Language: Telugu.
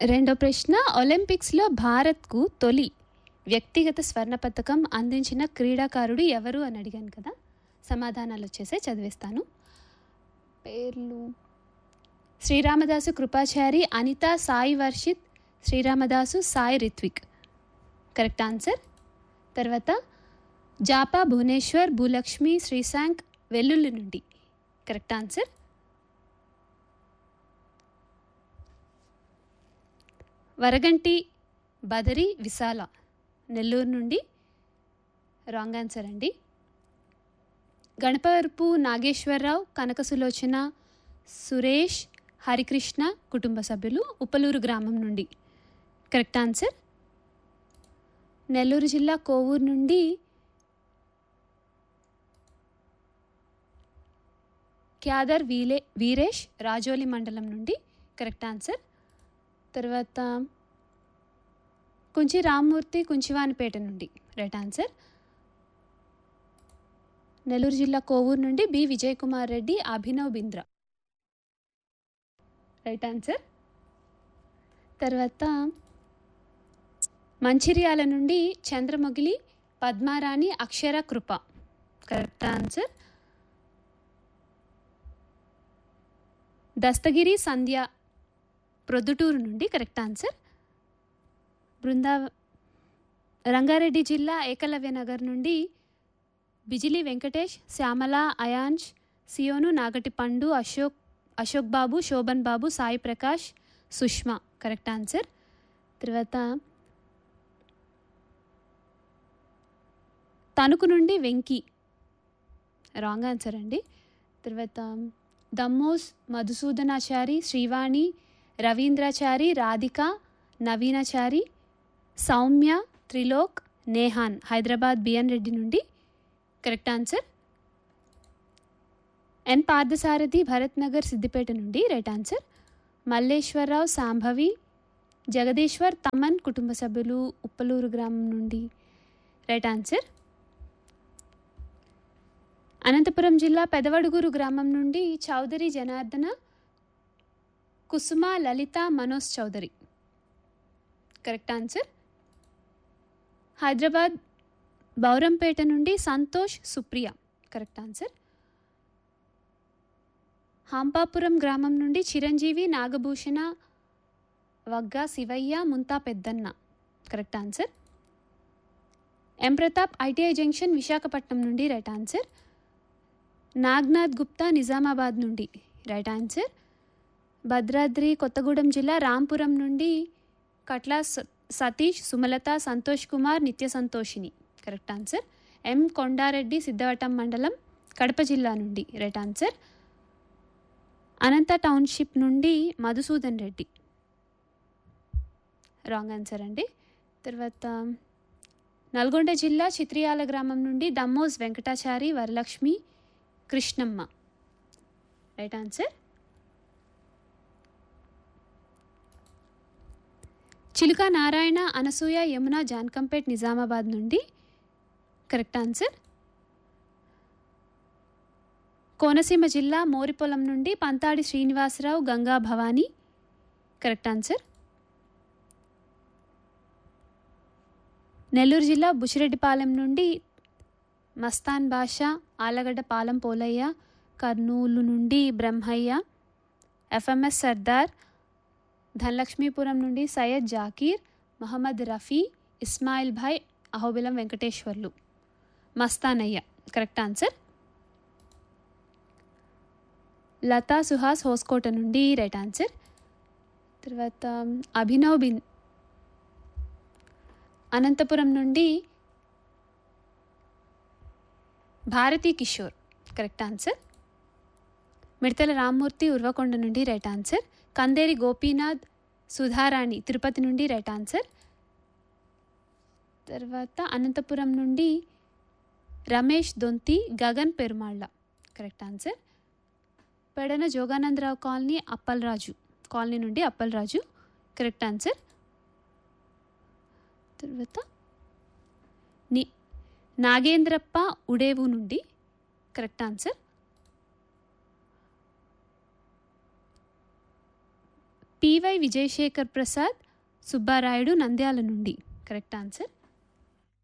రెండో ప్రశ్న ఒలింపిక్స్లో భారత్కు తొలి వ్యక్తిగత స్వర్ణ పథకం అందించిన క్రీడాకారుడు ఎవరు అని అడిగాను కదా సమాధానాలు వచ్చేసే చదివిస్తాను పేర్లు శ్రీరామదాసు కృపాచారి అనిత సాయి వర్షిత్ శ్రీరామదాసు సాయి రిత్విక్ కరెక్ట్ ఆన్సర్ తర్వాత జాపా భువనేశ్వర్ భూలక్ష్మి శ్రీశాంక్ వెల్లుల్లి నుండి కరెక్ట్ ఆన్సర్ వరగంటి బదరి విశాల నెల్లూరు నుండి రాంగ్ ఆన్సర్ అండి గణపవరపు నాగేశ్వరరావు కనక సులోచన సురేష్ హరికృష్ణ కుటుంబ సభ్యులు ఉప్పలూరు గ్రామం నుండి కరెక్ట్ ఆన్సర్ నెల్లూరు జిల్లా కోవూరు నుండి క్యాదర్ వీలే వీరేష్ రాజోలి మండలం నుండి కరెక్ట్ ఆన్సర్ తర్వాత కుంచి రామ్మూర్తి కుంచివానిపేట నుండి రైట్ ఆన్సర్ నెల్లూరు జిల్లా కోవూరు నుండి B Vijay Kumar Reddy Abhinav Bindra right answer తర్వాత మంచిర్యాల నుండి చంద్రమొగిలి పద్మారాణి అక్షర కృప కరెక్ట్ ఆన్సర్ దస్తగిరి సంధ్య ప్రొద్దుటూరు నుండి కరెక్ట్ ఆన్సర్ బృందా రంగారెడ్డి జిల్లా ఏకలవ్య నగర్ నుండి బిజిలి వెంకటేష్ శ్యామల అయాంష్ సియోను నాగటి పండు అశోక్ అశోక్ బాబు శోభన్ బాబు సాయి ప్రకాష్ సుష్మా కరెక్ట్ ఆన్సర్ తర్వాత తణుకు నుండి వెంకీ రాంగ్ ఆన్సర్ అండి తర్వాత దమ్మోస్ మధుసూదనాచారి శ్రీవాణి రవీంద్రాచారి రాధిక నవీనాచారి సౌమ్య త్రిలోక్ నేహాన్ హైదరాబాద్ బిఎన్ రెడ్డి నుండి correct answer N Parthasarathi Bharat Nagar Siddipet నుండి రైట్ ఆన్సర్ మల్లేశ్వరరావు సాంభవి జగదీశ్వర్ తమన్ కుటుంబ సభ్యులు ఉప్పలూరు గ్రామం నుండి రైట్ ఆన్సర్ అనంతపురం జిల్లా పెదవడుగురు గ్రామం నుండి చౌదరి జనార్దన కుసుమ లలిత మనోజ్ చౌదరి కరెక్ట్ ఆన్సర్ హైదరాబాద్ బౌరంపేట నుండి సంతోష్ సుప్రియ కరెక్ట్ ఆన్సర్ హంపాపురం గ్రామం నుండి Chiranjeevi Nagabhushana Vagga Shivaiah Munta Peddanna correct answer M Pratap ITI junction Visakhapatnam నుండి రైట్ ఆన్సర్ నాగ్నాథ్ గుప్తా నిజామాబాద్ నుండి రైట్ ఆన్సర్ భద్రాద్రి కొత్తగూడెం జిల్లా రాంపురం నుండి కట్ల స- Satish Sumalatha Santosh Kumar Nitya Santoshini correct answer M Kondareddy Siddavatam మండలం కడప జిల్లా నుండి రైట్ ఆన్సర్ అనంత టౌన్షిప్ నుండి మధుసూదన్ రెడ్డి రాంగ్ ఆన్సర్ అండి తర్వాత నల్గొండ జిల్లా చిత్రియాల గ్రామం నుండి దమ్మోజ్ వెంకటాచారి వరలక్ష్మి కృష్ణమ్మ రైట్ ఆన్సర్ చిలుక నారాయణ అనసూయ యమున జాన్కంపేట్ నిజామాబాద్ నుండి కరెక్ట్ ఆన్సర్ కోనసీమ జిల్లా మోరిపొలం నుండి పంతాడి శ్రీనివాసరావు గంగా భవానీ కరెక్ట్ ఆన్సర్ నెల్లూరు జిల్లా బుచ్చిరెడ్డిపాలెం నుండి మస్తాన్ బాషా ఆలగడ్డ పాలెం పోలయ్య కర్నూలు నుండి బ్రహ్మయ్య ఎఫ్ఎంఎస్ సర్దార్ ధనలక్ష్మీపురం నుండి సయ్యద్ జాకీర్ మహమ్మద్ రఫీ ఇస్మాయిల్ భాయ్ అహోబిలం వెంకటేశ్వర్లు మస్తానయ్య కరెక్ట్ ఆన్సర్ లతా సుహాస్ హోస్కోట నుండి రైట్ ఆన్సర్ తర్వాత అభినవ్ బిన్ అనంతపురం నుండి భారతీ కిషోర్ కరెక్ట్ ఆన్సర్ మిడతల రామ్మూర్తి ఉర్వకొండ నుండి రైట్ ఆన్సర్ కందేరి గోపీనాథ్ సుధారాణి తిరుపతి నుండి రైట్ ఆన్సర్ తర్వాత అనంతపురం నుండి Ramesh Donthi Gagan Perumalla correct answer Pedana Joganandarao colony Appalaraju colony నుండి అప్పలరాజు కరెక్ట్ ఆన్సర్ తర్వాత ని నాగేంద్రప్ప ఉడేవు నుండి correct answer PY Vijayashekar Prasad Subbarayudu Nandyal నుండి కరెక్ట్ ఆన్సర్